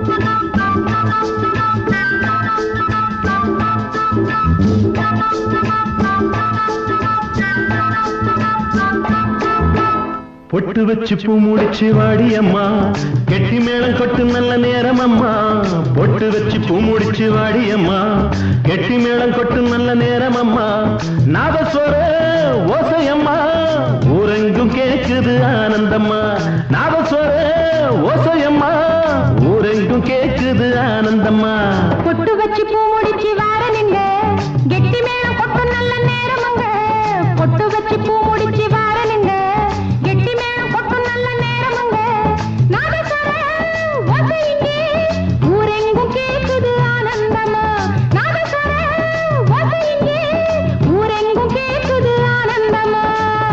பொட்டு வச்சு பூ முடிச்சு வாடி அம்மா கெட்டி மேளம் கொட்டு நல்ல நேரம் அம்மா பொட்டு வச்சு பூ முடிச்சு வாடி அம்மா கெட்டி மேளம் கொட்டு நல்ல நேரம் அம்மா நாதஸ்வர ஓசையம்மா ஊரெங்கும் கேக்குது ஆனந்தம்மா நாதஸ்வர ஓசையம்மா ஊரெங்கும் கேக்குது ஆனந்தம்மா பொட்டு வச்சு பூ முடிச்சு வார நின்ற கெட்டி மேளம் கொட்டு நல்ல நேரமுங்க பொட்டு வச்சு பூ முடிச்சு வார நின்ற கெட்டி மேளம் கொட்டு நல்ல நேரமுங்க நாதஸ்வர ஓசை இங்கே ஊரெங்கும் கேக்குது ஆனந்தமா நாதஸ்வர ஓசை இங்கே ஊரெங்கும் கேக்குது ஆனந்தமா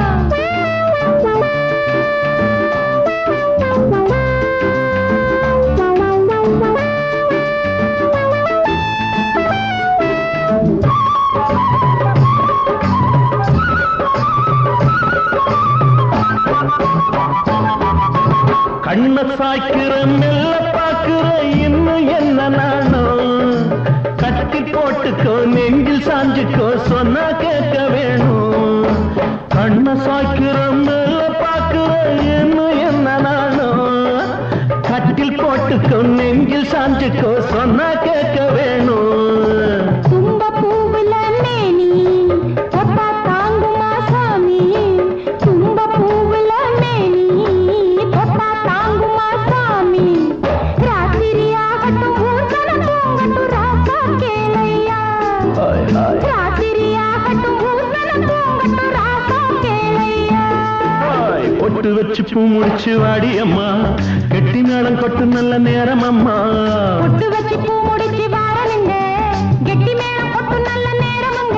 கண்ண சாய்க்கிற மெல்ல பாக்குற இன்னும் என்ன நானும் கட்டி போட்டுக்கோ நெஞ்சில் சாஞ்சுக்கோ சொன்னா கேட்க வேணும் கண்ண சாய்க்கிற மெல்ல பாக்குற இன்னும் என்ன நானும் கட்டில் போட்டுக்கோ நெஞ்சில் சாஞ்சுக்கோ சொன்னா கேட்க வேணும் தும்ப பூவுல மேனி தொட்டா தாங்குமா சாமி தும்ப பூவுல மேனி தொட்டா தாங்குமா சாமி ராத்திரியாகட்டும் ஊர்வலம் தூங்கட்டும் ராசா கேளையா ஹாய் ஹாய் ராத்திரியாகட்டும் ஊர்வலம் தூங்கட்டும் ராசா கேளையா ஹாய், பொட்டு வச்சு பூ முடிச்சு வாடி அம்மா கெட்டி மேளம் கொட்டு நல்ல நேரம் அம்மா பொட்டு வச்சு பூ முடிச்சு வாரனுங்க கெட்டி மேளம் கொட்டு நல்ல நேரமுங்க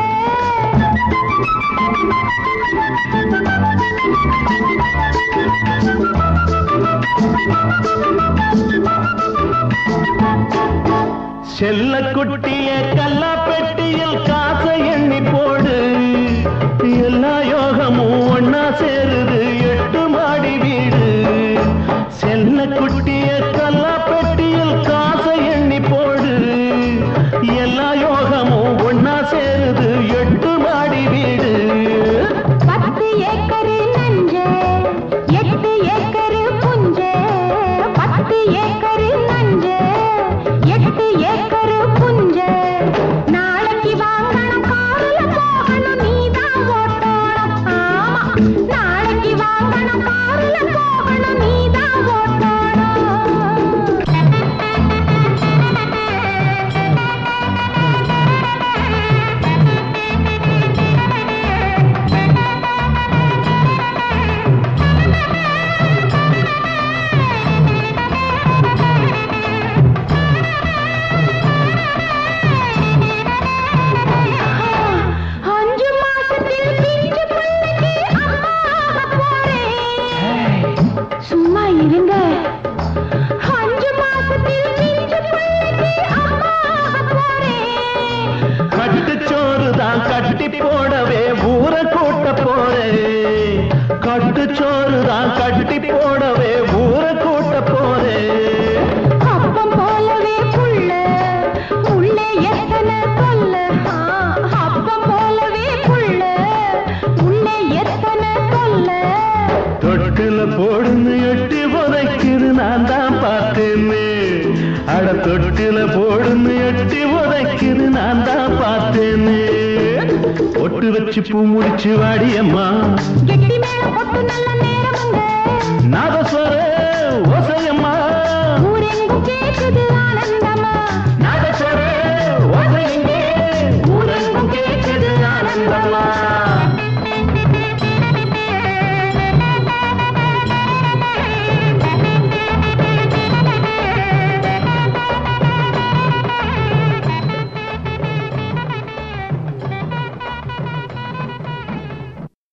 செல்ல குட்டிய கல்லா பெட்டியில் காசை எண்ணி போடு எல்லா யோகமும் ஒன்னா சேருது எட்டு மாடி வீடு செல்ல குட்டிய கல்லா பெட்டியில் காசை எண்ணி போடு எல்லா யோகமும் ஒன்னா சேருது எட்டு மாடி வீடு பத்து ஏக்கரு நஞ்சு எட்டு ஏக்கரு புஞ்சு பத்து ஏக்கரு நஞ்சு எட்டு ஏக்கரு புஞ்சு நாளைக்கு வாங்கணும் காருல போகணும் நீதான் ஓட்டணும் ஆமா நாளைக்கு வாங்கணும் காருல போகணும் நீதான் ஓட்டணும் அஞ்சு மாசத்தில் பிஞ்சு பிள்ளைக்கு அம்மாக போறேன் சும்மா இருங்க அஞ்சு மாசத்தில் பிஞ்சு பிள்ளைக்கு அம்மாக போறேன் கட்டுச்சோறு தான் கட்டி போடவே ஊர கூட்ட போறேன் கட்டுச்சோறு தான் கட்டி போடவே ஊர கூட்ட போறேன் அப்பம் போலவே புள்ள உள்ளே எத்தனை கொல்ல ஆ, அப்பம் போலவே புள்ள உள்ளே எத்தனை கொல்ல தொட்டில போடுன்னு எட்டி உதைக்குது நான் தான் பார்த்தேன்னு அட தொட்டில போடுன்னு எட்டி உதைக்குது நான் தான் பார்த்தேன்னு பொட்டு வச்சு பூ முடிச்சு வாடி அம்மா கெட்டி